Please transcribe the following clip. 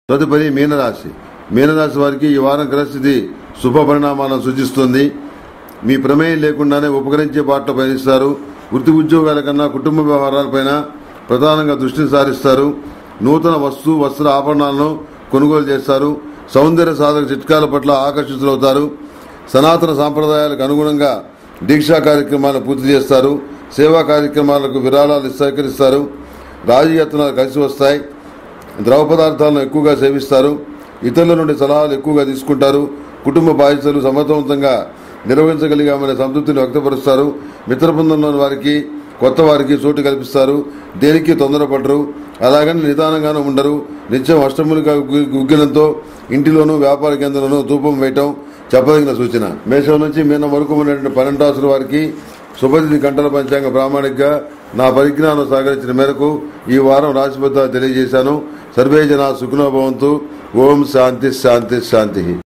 తదుపరి మీనరాశి మీనరాశి వారికి ఈ వారం గ్రహస్థితి శుభ పరిణామాలను సూచిస్తుంది మీ ప్రమేయం లేకుండానే ఉపకరించే బాటలో పయనిస్తారు వృత్తి ఉద్యోగాల కన్నా కుటుంబ వ్యవహారాలపైన ప్రధానంగా దృష్టిని సారిస్తారు నూతన వస్తు వస్త్ర ఆభరణాలను కొనుగోలు చేస్తారు సౌందర్య సాధక చిట్కాల పట్ల ఆకర్షితులవుతారు సనాతన సాంప్రదాయాలకు అనుగుణంగా దీక్షా కార్యక్రమాలను పూర్తి చేస్తారు సేవా కార్యక్రమాలకు విరాళాలు సహకరిస్తారు రాజయత్నాలు కలిసి వస్తాయి ద్రవ పదార్థాలను ఎక్కువగా సేవిస్తారు ఇతరుల నుండి సలహాలు ఎక్కువగా తీసుకుంటారు కుటుంబ బాధ్యతలు సమర్థవంతంగా నిర్వహించగలిగామనే సంతృప్తిని వ్యక్తపరుస్తారు మిత్ర బృందంలోని వారికి కొత్త వారికి చోటు కల్పిస్తారు దేనికి తొందరపడరు అలాగని నిదానంగానూ ఉండరు నిత్యం అష్టములుగా గుగ్గిలంతో ఇంటిలోనూ వ్యాపార కేంద్రంలోనూ ధూపం వేయటం చెప్పదగిన సూచన మేషం నుంచి మీన వరకు ఉన్నటువంటి పన్నెండు రాసుల వారికి శుభతిథి గంటల పంచాంగ ప్రామాణికగా నా పరిజ్ఞానం సహకరించిన మేరకు ఈ వారం రాశిబద్ధాలు తెలియజేశాను సర్వే జన సుఖనోభవంతు ఓం శాంతి శాంతి శాంతి